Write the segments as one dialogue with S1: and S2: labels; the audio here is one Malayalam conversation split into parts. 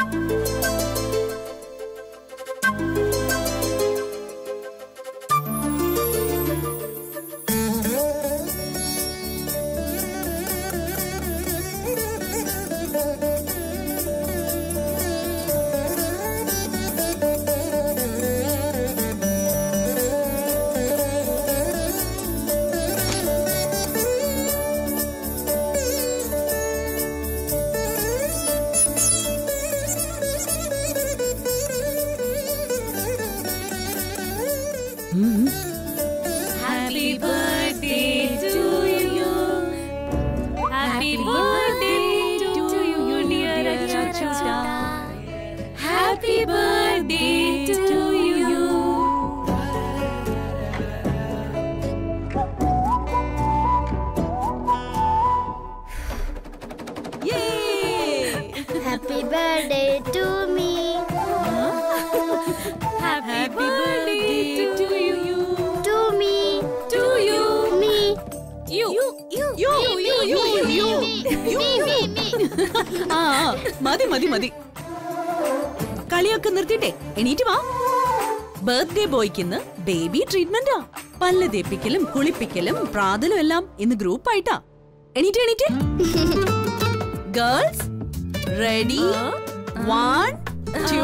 S1: Happy birthday to you. Happy birthday to you, dear Achuta. Happy birthday to you.
S2: Happy birthday to me,
S1: Happy birthday to you.
S2: to me,
S1: To you.
S2: me.
S1: You. You.
S3: യോ, യോ, യോ, യോ, യോ. ആ ആ, മതി മതി മതി കളിയൊക്കെ നിർത്തിട്ടെ എണീറ്റ് വാ ബർത്ത്ഡേ ബോയ്ക്ക് ഇന്ന് ബേബി ട്രീറ്റ്മെന്റാ പല്ല് തേപ്പിക്കലും കുളിപ്പിക്കലും പ്രാതലും എല്ലാം ഇന്ന് ഗ്രൂപ്പ് ആയിട്ടാ എണീറ്റ് എണീറ്റ് ഗേൾസ് റെഡി വൺ ടു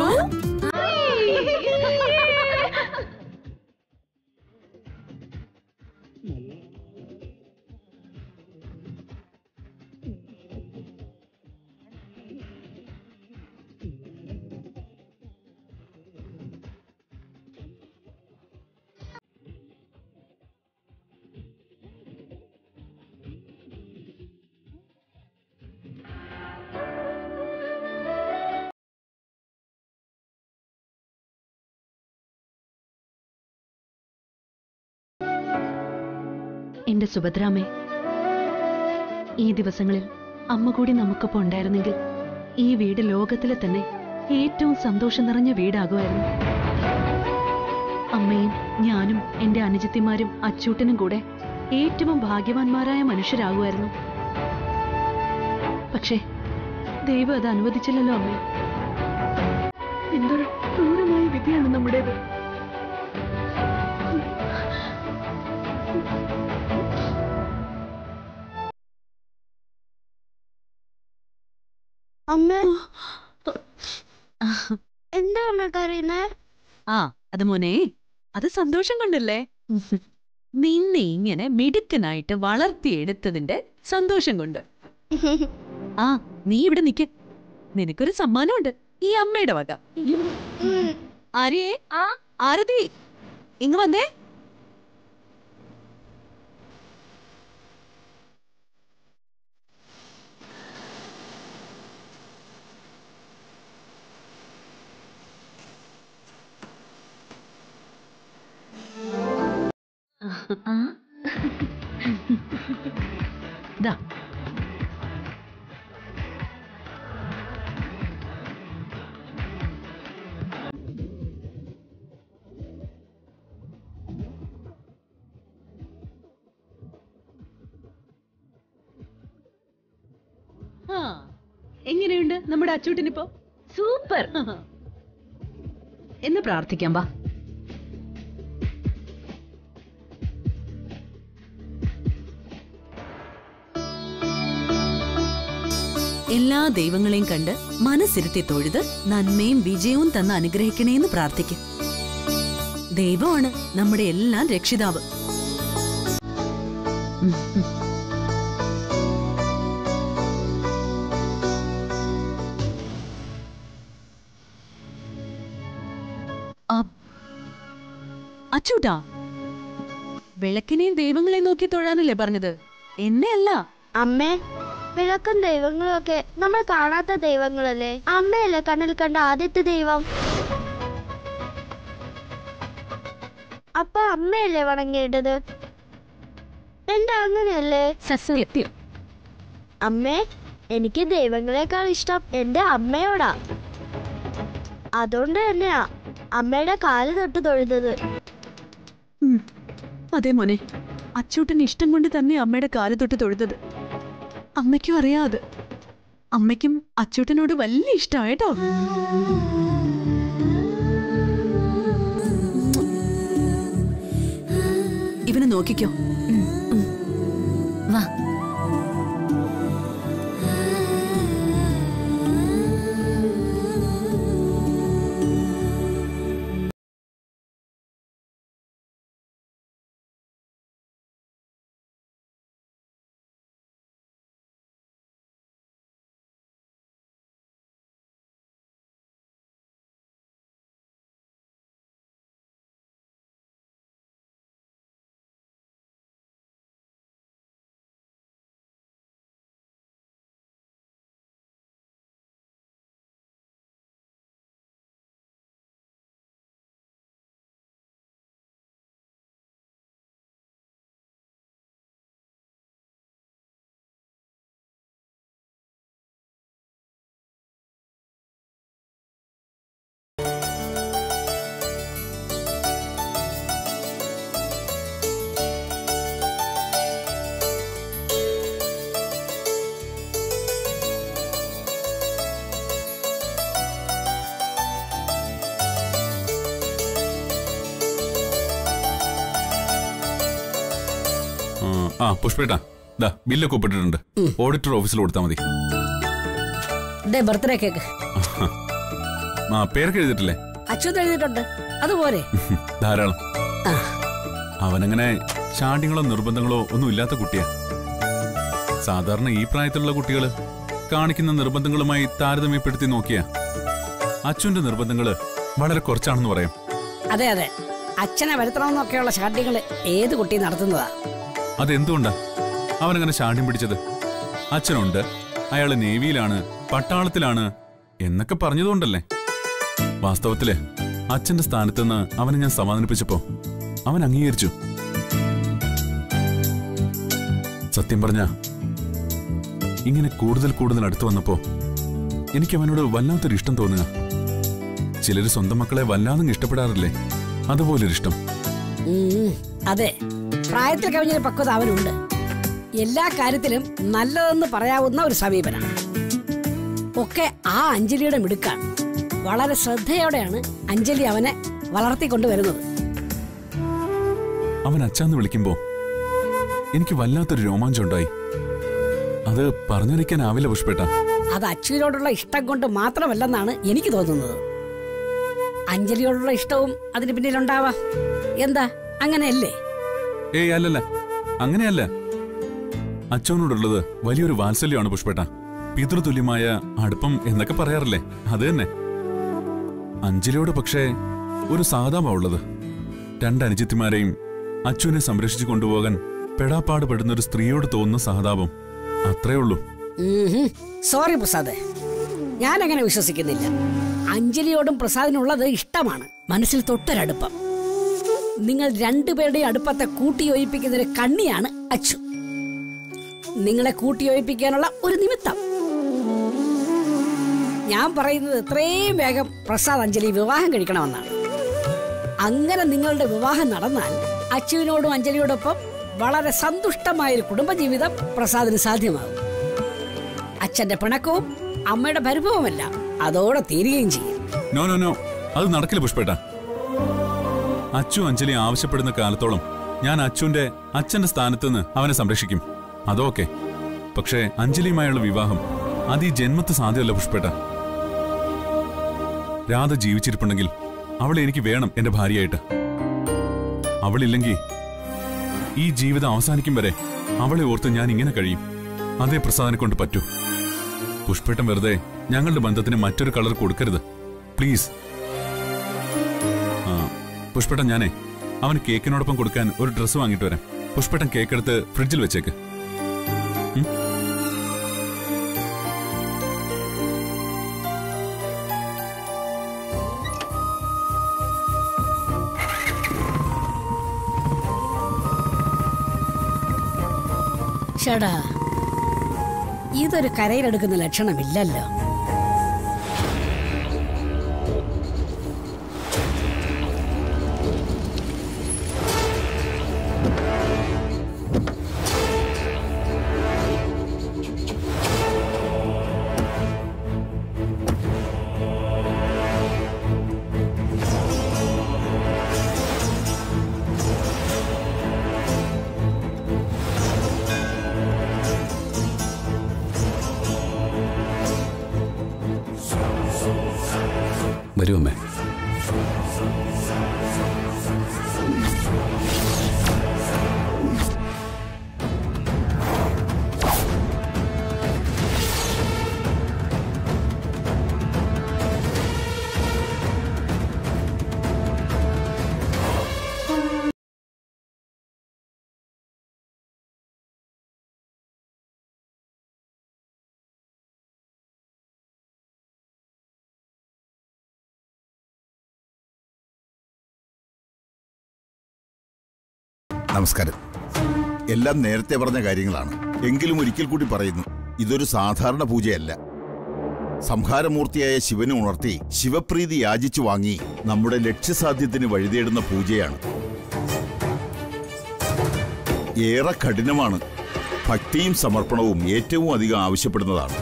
S4: എന്റെ സുഭദ്രാമേ ഈ ദിവസങ്ങളിൽ അമ്മ കൂടി നമുക്കൊപ്പം ഉണ്ടായിരുന്നെങ്കിൽ ഈ വീട് ലോകത്തിലെ തന്നെ ഏറ്റവും സന്തോഷം നിറഞ്ഞ വീടാകുമായിരുന്നു അമ്മയും ഞാനും എന്റെ അനുജത്തിമാരും അച്ചൂട്ടനും കൂടെ ഏറ്റവും ഭാഗ്യവാന്മാരായ മനുഷ്യരാകുമായിരുന്നു പക്ഷേ ദൈവം അത് അനുവദിച്ചില്ലല്ലോ അമ്മേ എന്തൊരു ക്രൂരമായ വിധിയാണ് നമ്മുടേത്
S2: അമ്മ എന്താ അമ്മ കരയുന്നേ
S3: ആ അത് മോനെ അത് സന്തോഷം കൊണ്ടല്ലേ നിന്നെ ഇങ്ങനെ മിടുക്കനായിട്ട് വളർത്തിയെടുത്തതിന്റെ സന്തോഷം കൊണ്ട് ആ നീ ഇവിടെ നിക്ക് നിനക്കൊരു സമ്മാനമുണ്ട് ഈ അമ്മയുടെ വക ആര്യേ ആ ആരതി ഇങ്ങ് വന്നേ
S4: ദാ
S3: ആ എങ്ങനെയുണ്ട് നമ്മുടെ അച്ചൂട്ടിനിപ്പോ
S4: സൂപ്പർ എന്ന് പ്രാർത്ഥിക്കാം വാ
S3: എല്ലാ ദൈവങ്ങളെയും കണ്ട് മനസ്സിരുത്തി തൊഴുത് നന്മയും വിജയവും തന്ന് അനുഗ്രഹിക്കണേന്ന് പ്രാർത്ഥിക്കും ദൈവമാണ് നമ്മുടെ എല്ലാം രക്ഷിതാവ് ഉം, ഉം. ആ, അച്ചൂട്ടാ വിളക്കിനെയും ദൈവങ്ങളെയും നോക്കി തൊഴാനല്ലേ പറഞ്ഞത് എന്നെ അല്ല
S2: അമ്മേ വിളക്കും ദൈവങ്ങളും ഒക്കെ നമ്മൾ കാണാത്ത ദൈവങ്ങളല്ലേ അമ്മയല്ലേ കണ്ണിൽ കണ്ട ആദ്യത്തെ ദൈവം അപ്പൊ അമ്മയല്ലേ വണങ്ങിയിട്ടത് എന്താ അങ്ങനെയല്ലേ
S4: സത്യം
S2: അമ്മേ എനിക്ക് ദൈവങ്ങളെക്കാൾ ഇഷ്ടം എന്റെ അമ്മയോടാ അതുകൊണ്ട് തന്നെയാ അമ്മയുടെ കാല് തൊട്ട് തൊഴുന്നത്
S3: ഉം. അതെ മോനെ അച്ചൂട്ടന് ഇഷ്ടം കൊണ്ട് തന്നെ അമ്മയുടെ കാല് തൊട്ട് തൊഴുതത് അമ്മയ്ക്കും അറിയാം അത്
S4: അമ്മയ്ക്കും അച്ചൂട്ടനോട് വലിയ ഇഷ്ടമായിട്ടോ ഇവനെ നോക്കിക്കോ
S1: വാ
S5: ആ, ആ പുഷ്പേട്ടാ ദാ ബില്ലൊക്കെ ഒപ്പിട്ടിട്ടുണ്ട് ഓഡിറ്റർ ഓഫീസിൽ കൊടുത്താൽ മതി
S6: ഡേ ബർത്ത്ഡേ കേക്ക്
S5: ആ പേരൊക്കെ എഴുതിയിട്ടില്ലേ
S6: അച്യുത് എഴുതിയിട്ടുണ്ട് അതുപോലെ
S5: ധാരാളം
S6: ആ.
S5: അവനങ്ങനെ ചാണ്ടിങ്ങളോ നിർബന്ധങ്ങളോ ഒന്നും ഇല്ലാത്ത കുട്ടിയാ സാധാരണ ഈ പ്രായത്തിലുള്ള കുട്ടികൾ കാണിക്കുന്ന നിർബന്ധങ്ങളുമായി താരതമ്യപ്പെടുത്തി നോക്കിയാ അച്ഛന്റെ നിർബന്ധങ്ങള് വളരെ കുറച്ചാണെന്ന് പറയാം
S6: അതെ അതെ അച്ഛനെ വരുത്തണമെന്നൊക്കെയുള്ള ശാഠ്യങ്ങൾ ഏത് കുട്ടി നടത്തുന്നതാ
S5: അതെന്തുകൊണ്ടാ അവനങ്ങനെ ശാഠ്യം പിടിച്ചത് അച്ഛനുണ്ട് അയാള് നേവിയിലാണ് പട്ടാളത്തിലാണ് എന്നൊക്കെ പറഞ്ഞതുകൊണ്ടല്ലേ വാസ്തവത്തില് അച്ഛന്റെ സ്ഥാനത്തുനിന്ന് അവനെ ഞാൻ സമാധാനിപ്പിച്ചപ്പോ അവൻ അംഗീകരിച്ചു സത്യം പറഞ്ഞ ഇങ്ങനെ കൂടുതൽ കൂടുതൽ അടുത്തു വന്നപ്പോ എനിക്ക് അവനോട് വല്ലാത്തൊരു ഇഷ്ടം തോന്നുക ചിലര് സ്വന്തം മക്കളെ വല്ലാതെ ഇഷ്ടപ്പെടാറില്ലേ അതുപോലൊരു ഇഷ്ടം
S6: ഉം, അതെ പ്രായത്തിൽ കവിഞ്ഞൊരു പക്വത അവനുണ്ട് എല്ലാ കാര്യത്തിലും നല്ലതെന്ന് പറയാവുന്ന ഒരു സമീപനം ഒക്കെ ആ അഞ്ജലിയുടെ മിടുക്കാണ് വളരെ ശ്രദ്ധയോടെയാണ് അഞ്ജലി അവനെ വളർത്തിക്കൊണ്ടുവരുന്നത്
S5: അവൻ അച്ഛന്ന് വിളിക്കുമ്പോ എനിക്ക് വല്ലാത്തൊരു രോമാഞ്ചം ഉണ്ടായി അത് പറഞ്ഞറിയിക്കാനാവില്ല പുഷ്പേട്ട
S6: അത് അച്യുവിനോടുള്ള ഇഷ്ടം കൊണ്ട് മാത്രമല്ലെന്നാണ് എനിക്ക് തോന്നുന്നത് അഞ്ജലിയോടുള്ള ഇഷ്ടവും അതിന് പിന്നിലുണ്ടാവാം എന്താ അങ്ങനെയല്ലേ
S5: ഏയ് അല്ലല്ല അങ്ങനെയല്ല അച്ഛനോടുള്ളത് വലിയൊരു വാത്സല്യമാണ് പുഷ്പേട്ട പിതൃതുല്യമായ അടുപ്പം എന്നൊക്കെ പറയാറില്ലേ അത് തന്നെ അഞ്ജലിയോട് പക്ഷേ ഒരു സാധാമാ ഉള്ളത് രണ്ട് അനുജിത്തിമാരെയും അച്ഛനെ സംരക്ഷിച്ചു കൊണ്ടുപോകാൻ പെടാപ്പാട് പെടുന്ന ഒരു സ്ത്രീയോട് തോന്നുന്ന സഹതാപം അത്രേ ഉള്ളൂ
S6: ഉംഹും. സോറി പ്രസാദ് ഞാൻ അങ്ങനെ വിശ്വസിക്കുന്നില്ല അഞ്ജലിയോടും പ്രസാദിനുള്ളത് ഇഷ്ടമാണ് മനസ്സിൽ തൊട്ടൊരടുപ്പം നിങ്ങൾ രണ്ടുപേരുടെയും അടുപ്പത്തെ കൂട്ടിയോജിപ്പിക്കുന്ന ഒരു കണ്ണിയാണ് അച്ചു നിങ്ങളെ കൂട്ടിയോജിപ്പിക്കാനുള്ള ഒരു നിമിത്തം ഞാൻ പറയുന്നത് എത്രയും വേഗം പ്രസാദ് അഞ്ജലി വിവാഹം കഴിക്കണമെന്നാണ് അങ്ങനെ നിങ്ങളുടെ വിവാഹം നടന്നാൽ അച്ചുവിനോടും അഞ്ജലിയോടൊപ്പം വളരെ സന്തുഷ്ടമായ ഒരു കുടുംബജീവിതം പ്രസാദിന് സാധ്യമാകും അച്ഛന്റെ പിണക്കവും അമ്മയുടെ പരിഭവമല്ല അതോടെ തീരുകയും ചെയ്യും
S5: നോ നോ നോ അത് നടക്കില്ല പുഷ്പേട്ട അച്ചു അഞ്ജലി ആവശ്യപ്പെടുന്ന കാലത്തോളം ഞാൻ അച്ചുവിന്റെ അച്ഛന്റെ സ്ഥാനത്ത് നിന്ന് അവനെ സംരക്ഷിക്കും അതൊക്കെ പക്ഷേ അഞ്ജലിയുമായുള്ള വിവാഹം അത് ഈ ജന്മത്ത് സാധ്യമല്ല പുഷ്പേട്ട രാധ ജീവിച്ചിരിപ്പുണ്ടെങ്കിൽ അവളെ എനിക്ക് വേണം എന്റെ ഭാര്യയായിട്ട് അവളില്ലെങ്കിൽ ഈ ജീവിതം അവസാനിക്കും വരെ അവളെ ഓർത്ത് ഞാൻ ഇങ്ങനെ കഴിയും അതേ പ്രസാദനെ കൊണ്ട് പറ്റൂ പുഷ്പേട്ടൻ വെറുതെ ഞങ്ങളുടെ ബന്ധത്തിന് മറ്റൊരു കളർ കൊടുക്കരുത് പ്ലീസ് ആ പുഷ്പേട്ടൻ ഞാനേ അവന് കേക്കിനോടൊപ്പം കൊടുക്കാൻ ഒരു ഡ്രസ്സ് വാങ്ങിയിട്ട് വരാം പുഷ്പേട്ടൻ കേക്ക് എടുത്ത് ഫ്രിഡ്ജിൽ വെച്ചേക്ക് ഉം?
S6: ചേടാ ഇതൊരു കരയിലെടുക്കുന്ന ലക്ഷണമില്ലല്ലോ
S7: വരൂ അമ്മേ
S8: നമസ്കാരം എല്ലാം നേരത്തെ പറഞ്ഞ കാര്യങ്ങളാണ് എങ്കിലും ഒരിക്കൽ കൂടി പറയുന്നു ഇതൊരു സാധാരണ പൂജയല്ല സംഹാരമൂർത്തിയായ ശിവനെ ഉണർത്തി ശിവപ്രീതി യാചിച്ചു വാങ്ങി നമ്മുടെ ലക്ഷ്യസാധ്യത്തിന് വഴിതേടുന്ന പൂജയാണ് ഏറെ കഠിനമാണ് ഭക്തിയും സമർപ്പണവും ഏറ്റവും അധികം ആവശ്യപ്പെടുന്നതാണ്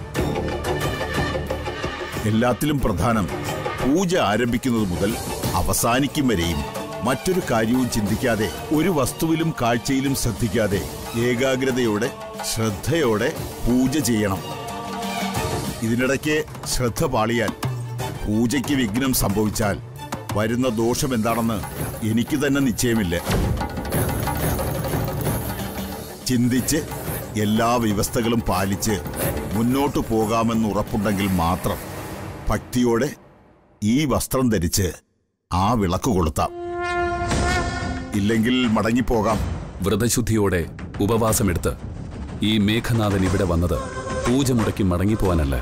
S8: എല്ലാത്തിലും പ്രധാനം പൂജ ആരംഭിക്കുന്നത് മുതൽ അവസാനിക്കും വരെയും മറ്റൊരു കാര്യവും ചിന്തിക്കാതെ ഒരു വസ്തുവിലും കാഴ്ചയിലും ശ്രദ്ധിക്കാതെ ഏകാഗ്രതയോടെ ശ്രദ്ധയോടെ പൂജ ചെയ്യണം ഇതിനിടയ്ക്ക് ശ്രദ്ധ പാളിയാൽ പൂജയ്ക്ക് വിഘ്നം സംഭവിച്ചാൽ വരുന്ന ദോഷം എന്താണെന്ന് എനിക്ക് തന്നെ നിശ്ചയമില്ല ചിന്തിച്ച് എല്ലാ വ്യവസ്ഥകളും പാലിച്ച് മുന്നോട്ടു പോകാമെന്ന് ഉറപ്പുണ്ടെങ്കിൽ മാത്രം ഭക്തിയോടെ ഈ വസ്ത്രം ധരിച്ച് ആ വിളക്ക് കൊളുത്താം ഇല്ലെങ്കിൽ മടങ്ങിപ്പോകാം
S7: വ്രതശുദ്ധിയോടെ ഉപവാസമെടുത്ത് ഈ മേഘനാഥൻ ഇവിടെ വന്നത് പൂജ മുടക്കി മടങ്ങിപ്പോവാനല്ല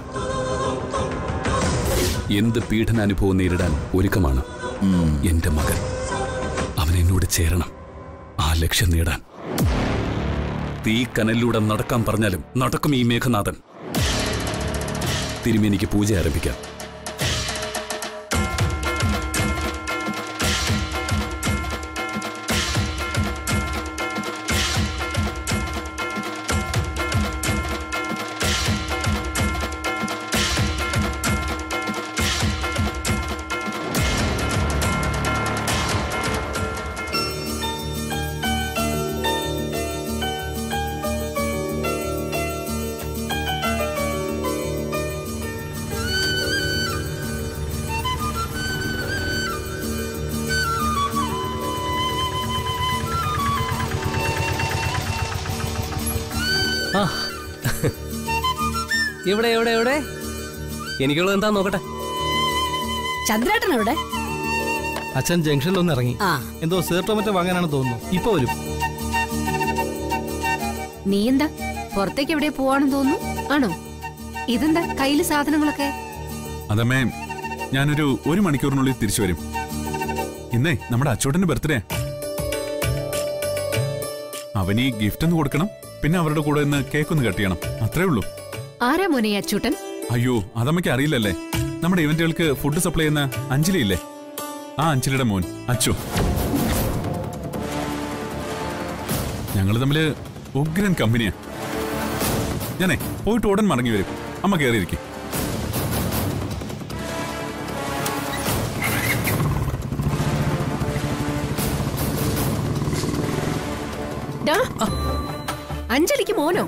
S7: എന്ത് പീഡനാനുഭവം നേരിടാൻ ഒരുക്കമാണ് എന്റെ മകൻ അവൻ എന്നോട് ചേരണം ആ ലക്ഷ്യം നേടാൻ തീ കനലിലൂടെ നടക്കാൻ പറഞ്ഞാലും നടക്കും ഈ മേഘനാഥൻ തിരുമി എനിക്ക് പൂജ ആരംഭിക്കാം
S9: ആ എവിടെ എവിടെ എവിടെ എനിക്കുള്ളത് എന്താ നോക്കട്ടെ
S6: ചന്ദ്രേട്ടൻ എവിടെ
S9: അച്ഛൻ ജംഗ്ഷനിൽ ഒന്ന് ഇറങ്ങി
S6: ആ
S9: എന്തോ സീർട്ടോ മറ്റോ വാങ്ങാനാണ് തോന്നുന്നു ഇപ്പൊ വരും
S1: നീ എന്താ പുറത്തേക്ക് എവിടെ പോവാണെന്ന് തോന്നുന്നു ആണോ ഇതെന്താ കയ്യില് സാധനങ്ങളൊക്കെ
S5: അതമ്മേ ഞാനൊരു ഒരു മണിക്കൂറിനുള്ളിൽ തിരിച്ചു വരും ഇന്നേ നമ്മുടെ അച്ചോട്ടന്റെ ബർത്ത്ഡേ അവന് ഈ ഗിഫ്റ്റ് ഒന്ന് കൊടുക്കണം പിന്നെ അവരുടെ കൂടെ നിന്ന് കേക്ക് ഒന്ന് കട്ട് ചെയ്യണം അത്രേ ഉള്ളൂ
S1: ആരാ മോനെ ഈ അച്ചൂട്ടൻ
S5: അയ്യോ അതമ്മയ്ക്ക് അറിയില്ലല്ലേ നമ്മുടെ ഇവന്റുകൾക്ക് ഫുഡ് സപ്ലൈ ചെയ്യുന്ന അഞ്ജലി ഇല്ലേ ആ അഞ്ജലിയുടെ മോൻ അച്ചു ഞങ്ങൾ തമ്മില് ഉഗ്രൻ കമ്പനിയാ ഞാനേ പോയിട്ട് ഉടൻ മടങ്ങി വരും അമ്മ കയറിയിരിക്കും
S1: ഡാ, അഞ്ജലിക്ക് മോനോ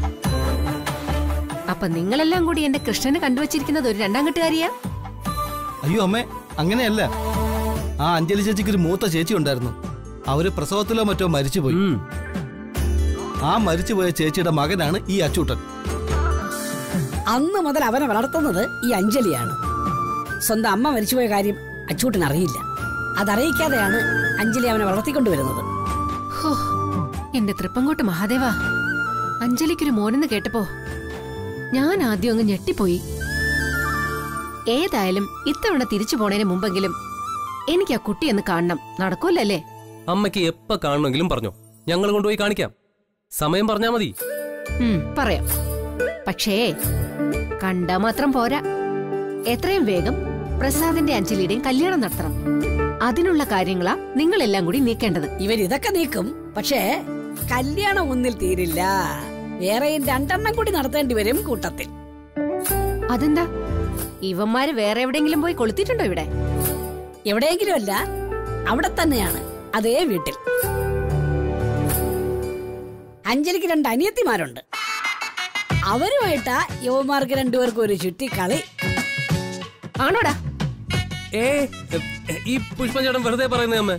S1: അപ്പൊ നിങ്ങളെല്ലാം കൂടി എന്റെ കൃഷ്ണനെ കണ്ടുവച്ചിരിക്കുന്നത് ഒരു രണ്ടാം കെട്ടുകാരിയാ
S9: അയ്യോ അമ്മേ അങ്ങനെയല്ല ആ അഞ്ജലി ചേച്ചിക്ക് ഒരു മൂത്ത ചേച്ചി ഉണ്ടായിരുന്നു അവര് പ്രസവത്തിലോ മറ്റോ മരിച്ചുപോയി ആ മരിച്ചുപോയ ചേച്ചിയുടെ മകനാണ് ഈ അച്ചൂട്ടൻ
S6: അന്ന് മുതൽ അവനെ വളർത്തുന്നത് ഈ അഞ്ജലിയാണ് സ്വന്തം അമ്മ മരിച്ചുപോയ കാര്യം അച്ചൂട്ടൻ അറിയില്ല അതറിയിക്കാതെയാണ് അഞ്ജലി അവനെ വളർത്തിക്കൊണ്ടുവരുന്നത്
S1: ഹോ, എന്റെ തൃപ്പങ്കോട്ട് മഹാദേവ അഞ്ജലിക്കൊരു മോനെന്ന് കേട്ടപ്പോ ഞാൻ ആദ്യം അങ്ങ് ഞെട്ടിപ്പോയി ഏതായാലും ഇത്തവണ തിരിച്ചു പോണേന് മുമ്പെങ്കിലും എനിക്ക് ആ കുട്ടിയൊന്ന് കാണണം നടക്കൂലല്ലേ
S10: അമ്മയ്ക്ക് എപ്പോ കാണണമെങ്കിലും പറഞ്ഞോ ഞങ്ങൾ കൊണ്ടുപോയി കാണിക്കാം സമയം പറഞ്ഞാ മതി
S1: ഉം, പറയാം പക്ഷേ കണ്ടാ മാത്രം പോരാ എത്രയും വേഗം പ്രസാദിന്റെ അഞ്ജലിയുടെയും കല്യാണം നടത്തണം അതിനുള്ള കാര്യങ്ങളാ നിങ്ങളെല്ലാം കൂടി നീക്കേണ്ടത്
S6: ഇവർ ഇതൊക്കെ നീക്കും പക്ഷേ കല്യാണം ഒന്നിൽ തീരില്ല വേറെയും രണ്ടെണ്ണം കൂടി നടത്തേണ്ടി വരും കൂട്ടത്തിൽ
S1: അതെന്താ ഇവന്മാര് വേറെ എവിടെയെങ്കിലും പോയി കൊളുത്തിട്ടുണ്ടോ ഇവിടെ
S6: എവിടെയെങ്കിലും അല്ല അവിടെ തന്നെയാണ് അതേ വീട്ടിൽ അഞ്ജലിക്ക് രണ്ട് അനിയത്തിമാരുണ്ട് അവരുമായിട്ടാ യുവമാർക്ക് രണ്ടുപേർക്കും ഒരു ചുറ്റിക്കളി
S1: ആണോടാ
S10: ഏ ഈ പുഷ്പഞ്ചേട്ടൻ വെറുതെ പറയുന്നേ അമ്മ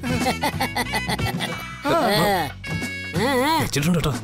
S10: വെച്ചിട്ടുണ്ട് കേട്ടോ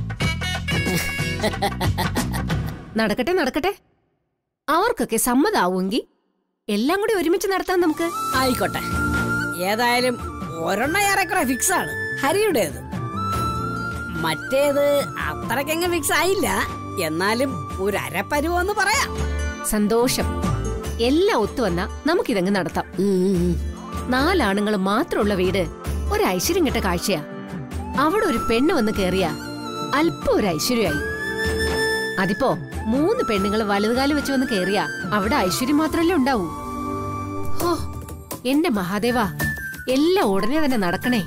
S1: നടക്കട്ടെ നടക്കട്ടെ അവർക്കൊക്കെ സമ്മതാവുമെങ്കിൽ എല്ലാം കൂടി ഒരുമിച്ച് നടത്താം നമുക്ക്
S6: ആയിക്കോട്ടെ ഏതായാലും ഒരെണ്ണ ഏറെക്കുറെ ഫിക്സ് ആണ് ഹരിയുടേത് മറ്റേത് അത്രയ്ക്കങ്ങ് ഫിക്സ് ആയില്ല എന്നാലും ഒരു അരപ്പരുവെന്ന് പറയാം
S1: സന്തോഷം എല്ലാം ഒത്തുവന്ന നമുക്കിതങ്ങ് നടത്താം നാലാണുങ്ങൾ മാത്രമുള്ള വീട് ഒരു ഐശ്വര്യം കിട്ട കാഴ്ചയാ അവിടെ ഒരു പെണ്ണ് വന്ന് കേറിയ അല്പം ഒരു ഐശ്വര്യമായി അതിപ്പോ മൂന്ന് പെണ്ണുങ്ങൾ വലതുകാല് വെച്ച് വന്ന് കേറിയ അവിടെ ഐശ്വര്യം മാത്രല്ലേ ഉണ്ടാവൂ ഹോ എന്റെ മഹാദേവ എല്ലാം ഉടനെ തന്നെ നടക്കണേ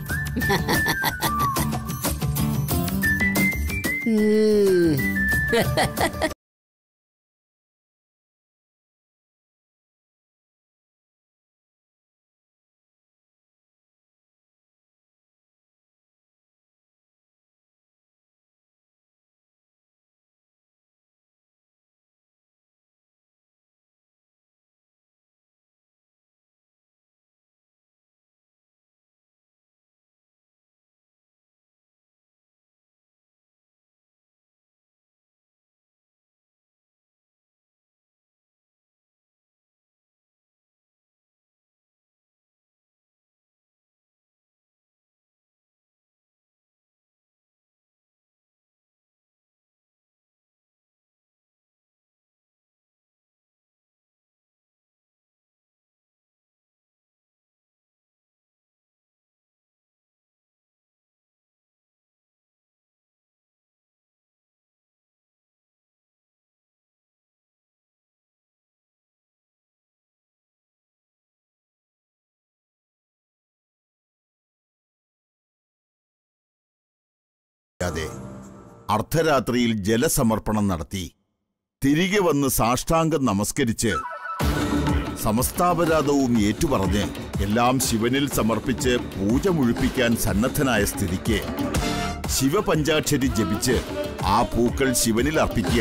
S8: അതെ അർദ്ധരാത്രിയിൽ ജലസമർപ്പണം നടത്തി തിരികെ വന്ന് സാഷ്ടാംഗം നമസ്കരിച്ച് സമസ്താപരാധവും ഏറ്റുപറഞ്ഞ് എല്ലാം ശിവനിൽ സമർപ്പിച്ച് പൂജ മുഴിപ്പിക്കാൻ സന്നദ്ധനായ സ്ഥിതിക്ക് ശിവപഞ്ചാക്ഷരി ജപിച്ച് ആ പൂക്കൾ ശിവനിൽ അർപ്പിക്കുക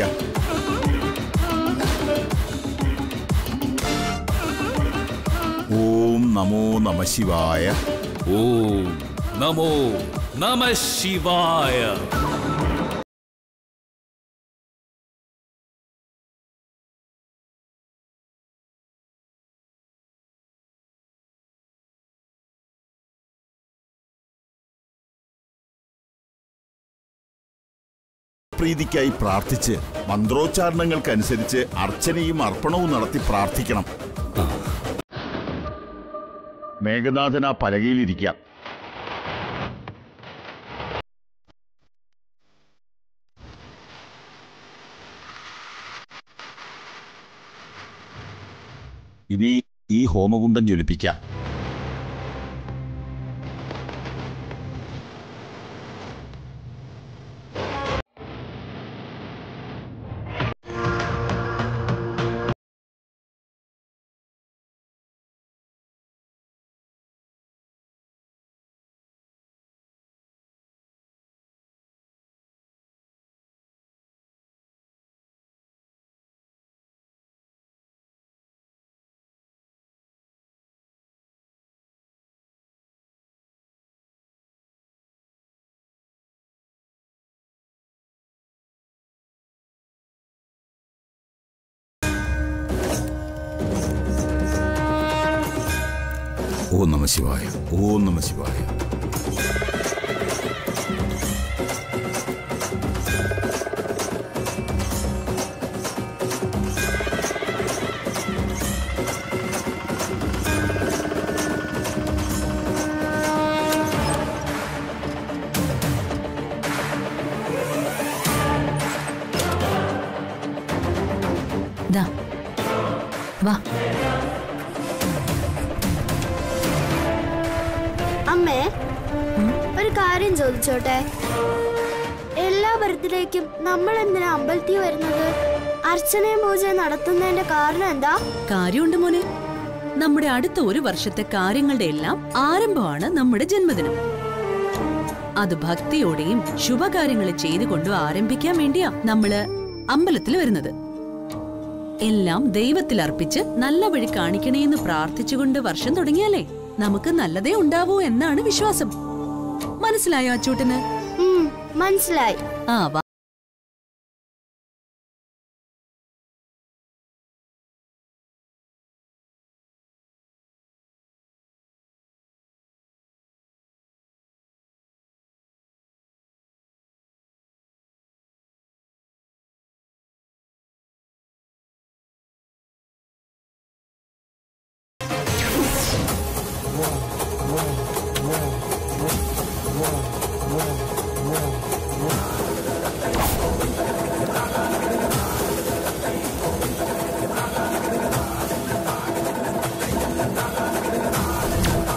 S8: ഓം നമോ നമ ശിവായ
S7: ഓം നമോ നമ ശിവായ
S8: പ്രീതിക്കായി പ്രാർത്ഥിച്ച് മന്ത്രോച്ചാരണങ്ങൾക്കനുസരിച്ച് അർച്ചനയും അർപ്പണവും നടത്തി പ്രാർത്ഥിക്കണം മേഘനാഥൻ ആ പലകയിലിരിക്കാം ഇനി ഈ ഹോമകുണ്ടം ജ്വലിപ്പിക്കാം ഓം നമ ശിവായ ഓം നമ ശിവായ
S3: ദാ വാ
S2: അമ്മേ ഒരു കാര്യം ചോദിച്ചോട്ടെ എല്ലാ ബർത്ത്ഡേക്കും നമ്മൾ എന്തിനാ അമ്പലത്തിൽ വരുന്നത് അർച്ചനയും പൂജയും നടത്തുന്നതിന്റെ കാരണം എന്താ
S3: കാര്യമുണ്ട് മോനെ നമ്മുടെ അടുത്ത ഒരു വർഷത്തെ കാര്യങ്ങളുടെ എല്ലാം ആരംഭമാണ് നമ്മുടെ ജന്മദിനം അത് ഭക്തിയോടെയും ശുഭകാര്യങ്ങൾ ചെയ്തുകൊണ്ടും ആരംഭിക്കാൻ വേണ്ടിയാ നമ്മള് അമ്പലത്തിൽ വരുന്നത് എല്ലാം ദൈവത്തിൽ അർപ്പിച്ച് നല്ല വഴി കാണിക്കണേന്ന് പ്രാർത്ഥിച്ചുകൊണ്ട് വർഷം തുടങ്ങിയാലേ നമുക്ക് നല്ലതേ ഉണ്ടാവൂ എന്നാണ് വിശ്വാസം മനസ്സിലായോ അച്ചൂട്ടന്
S2: ഉം, മനസ്സിലായി
S3: ആ വാ
S11: Wow.